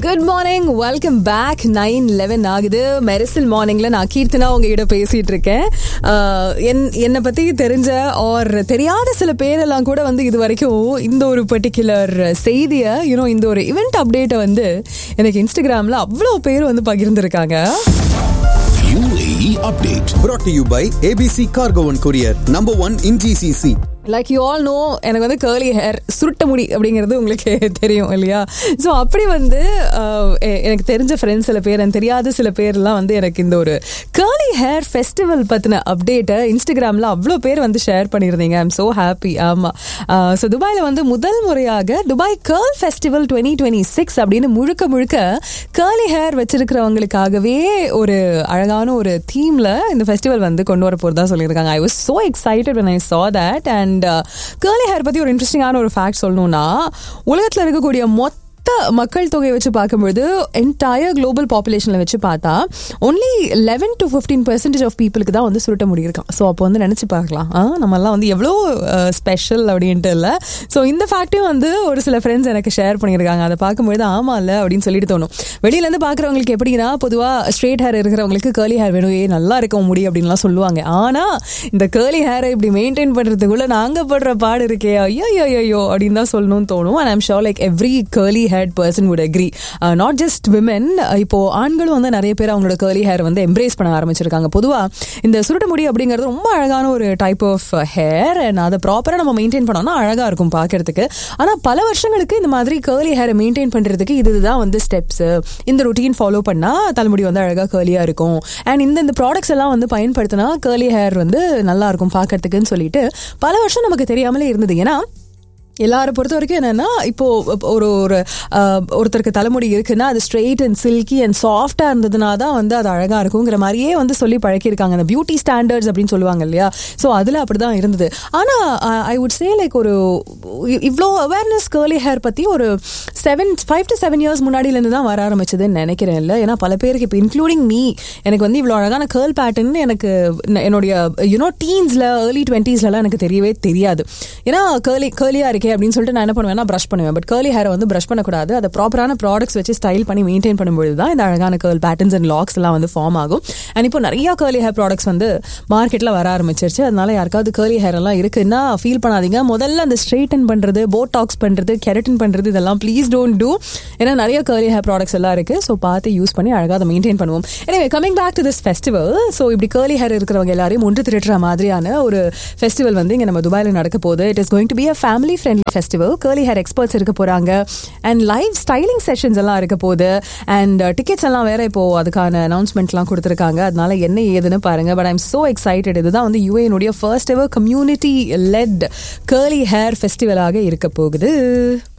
Good morning welcome back nine eleven ஆகுது மெரிசல் மார்னிங்ல நான் கீர்த்தனா உங்ககிட்ட பேசிட்டு இருக்கேன் ஆஹ் என்- என்னை பத்தி தெரிஞ்ச ஆர் தெரியாத சில பேரெல்லாம் கூட வந்து இது வரைக்கும் இந்த ஒரு பர்டிகுலர் செய்தியை யூனோ இந்த ஒரு இவெண்ட் அப்டேட்டை வந்து எனக்கு இன்ஸ்டாகிராம்ல அவ்வளோ பேர் வந்து பகிர்ந்திருக்காங்க UAE update. brought to you by ABC Cargo and Courier, number one in GCC. Like you all know எனக்கு வந்து கேர்லி ஹேர் சுருட்ட முடி அப்படிங்கிறது உங்களுக்கு தெரியும் இல்லையா ஸோ அப்படி வந்து ஆஹ், எ- எனக்கு தெரிஞ்ச ஃப்ரெண்ட்ஸ் சில பேர் எனக்கு தெரியாத சில பேர்லாம் வந்து எனக்கு இந்த ஒரு கேர்லி ஹேர் ஃபெஸ்டிவல் பற்றின அப்டேட்டை இன்ஸ்டாகிராமில் அவ்வளோ பேர் வந்து ஷேர் பண்ணியிருந்தீங்க ஐம் ஸோ ஹாப்பி ஆமாம் ஸோ துபாயில் வந்து முதல் முறையாக Dubai curl festival twenty twenty six அப்படின்னு முழுக்க முழுக்க கேர்லி ஹேர் வச்சிருக்கிறவங்களுக்காகவே ஒரு அழகான ஒரு தீம்ல இந்த ஃபெஸ்டிவல் வந்து கொண்டு வர போறதா சொல்லியிருக்காங்க I was so excited when I saw that and curly hair பத்தி ஒரு இன்ட்ரெஸ்டிங்கான ஒரு ஃபேக்ட் சொல்லணும்னா உலகத்துல இருக்கக்கூடிய மொத்த மக்கள் தொகையை வச்சு பார்க்கும்பொழுது என்டையர் குளோபல் பாப்புலேஷனில் வச்சு பார்த்தா only eleven to fifteen percentage of பீப்புளுக்கு தான் வந்து சுருட்ட முடியிருக்கான் ஸோ அப்போ வந்து நினச்சி பார்க்கலாம் ஆ, நம்மெல்லாம் வந்து எவ்வளோ ஸ்பெஷல் அப்படின்ட்டு இல்லை ஸோ இந்த ஃபேக்ட்டையும் வந்து ஒரு சில ஃப்ரெண்ட்ஸ் எனக்கு ஷேர் பண்ணியிருக்காங்க அதை பார்க்கும்பொழுது ஆமா இல்லை அப்படின்னு சொல்லிட்டு தோணும் வெளியிலேருந்து பார்க்குறவங்களுக்கு எப்படின்னா பொதுவாக ஸ்ட்ரெயிட் ஹேர் இருக்கிறவங்களுக்கு கேர்லி ஹேர் வேணும் ஏ நல்லா இருக்க முடி அப்படின்லாம் சொல்லுவாங்க ஆனால் இந்த கேர்லி ஹேரை இப்படி மெயின்டைன் பண்ணுறதுக்குள்ள நாங்கள் படுற பாடு இருக்கே ஐயோ ஐயோ அப்படின்னு தான் சொல்லணும்னு தோணும் and I'm sure like every curly haired person would agree not just women இப்போ ஆண்களும் வந்து நிறைய பேர் அவங்களோட கேர்லி ஹேர் வந்து எம்ப்ரேஸ் பண்ண ஆரம்பிச்சிருக்காங்க பொதுவாக இந்த சுருட்ட முடி அப்படிங்கிறது ரொம்ப அழகான ஒரு டைப் ஆஃப் ஹேர் அண்ட் அதை ப்ராப்பராக நம்ம மெயின்டைன் பண்ணோம்னா அழகாக இருக்கும் பார்க்கறதுக்கு ஆனால் பல வருஷங்களுக்கு இந்த மாதிரி கேர்லி ஹேரை மெயின்டைன் பண்ணுறதுக்கு இதுதான் வந்து ஸ்டெப்ஸ் இந்த ரொட்டீன் ஃபாலோ பண்ணால் தலைமுடி வந்து அழகாக கேர்லியாக இருக்கும் அண்ட் இந்த இந்த ப்ராடக்ட்ஸ் எல்லாம் வந்து பயன்படுத்தினா கேர்லி ஹேர் வந்து நல்லா இருக்கும் பார்க்கறதுக்குன்னு சொல்லிட்டு பல வருஷம் நமக்கு தெரியாமலே இருந்தது ஏன்னா எல்லாரை பொறுத்த வரைக்கும் என்னன்னா இப்போ ஒரு ஒரு அஹ், ஒருத்தருக்கு தலைமுடி இருக்குன்னா அது ஸ்ட்ரெயிட் அண்ட் சில்கி அண்ட் சாஃப்டா இருந்ததுனா தான் வந்து அது அழகா இருக்குங்கிற மாதிரியே வந்து சொல்லி பழக்கியிருக்காங்க அந்த பியூட்டி ஸ்டாண்டர்ட்ஸ் அப்படின்னு சொல்லுவாங்க இல்லையா ஸோ அதுல அப்படிதான் இருந்தது ஆனா ஐ வுட் சே லைக் ஒரு இ- இவ்ளோ அவேர்னஸ் கேர்லி ஹேர் பத்தி ஒரு seven five to seven years முன்னாடியிலேருந்து தான் வர ஆரம்பிச்சதுன்னு நினைக்கிறேன் இல்லை ஏன்னா பல பேருக்கு இப்போ இன்க்ளூடிங் மீ எனக்கு வந்து இவ்வளோ அழகான கேர்ள் பேட்டர்ன் எனக்கு ந- என்னுடைய யூனோ டீன்ஸில் ஏர்லி டுவெண்ட்டீஸ்லலாம் எனக்கு தெரியவே தெரியாது ஏன்னா கேர்லி கேர்லியாக இருக்கே அப்படின்னு சொல்லிட்டு நான் என்ன பண்ணுவேன்னா ப்ரஷ் பண்ணுவேன் பட் கேர்லி ஹேரை வந்து ப்ரஷ் பண்ணக்கூடாது அதை ப்ராப்பரான ப்ராடக்ட்ஸ் வச்சு ஸ்டைல் பண்ணி மெயின்டைன் பண்ணும்போது தான் இந்த அழகான கேர்ள் பேட்டர்ன்ஸ் அண்ட் லாக்ஸ் எல்லாம் வந்து ஃபார்ம் ஆகும் அண்ட் இப்போ நிறைய கேர்லி ஹேர் ப்ராடக்ட்ஸ் வந்து மார்க்கெட்டில் வர ஆரம்பிச்சிருச்சு அதனால யாருக்காவது கேர்லி ஹேர் எல்லாம் இருக்குன்னா ஃபீல் பண்ணாதீங்க முதல்ல அந்த ஸ்ட்ரெயிட்டன் பண்ணுறது போட்டாக்ஸ் பண்ணுறது கெரட்டின் பண்ணுறது இதெல்லாம் ப்ளீஸ் டோன்ட் டூ ஏன்னா நிறைய கேர்லி ஹேர் ப்ராடக்ட்ஸ் எல்லாம் இருக்கு ஸோ பார்த்து யூஸ் பண்ணி அழகாக அதை மெயின்டைன் பண்ணுவோம் எனவே coming back to this festival so இப்படி கேர்லி ஹேர் இருக்கிறவங்க எல்லாரையும் ஒன்று திரட்டுற மாதிரியான ஒரு ஃபெஸ்டிவல் வந்து இங்கே நம்ம துபாயில் நடக்க போகுது it is going to be a family friendly festival curly hair experts இருக்க போறாங்க அண்ட் லைவ் ஸ்டைலிங் செஷன்ஸ் எல்லாம் இருக்க போகுது அண்ட் டிக்கெட்ஸ் எல்லாம் வேற இப்போ அதுக்கான அனௌன்ஸ்மெண்ட்லாம் கொடுத்துருக்காங்க அதனால என்ன ஏதுன்னு பாருங்க பட் ஐம் சோ எக்ஸைட்டட் இதுதான் வந்து யூஏனுடைய first ever community led curly hair ஃபெஸ்டிவலாக இருக்க போகுது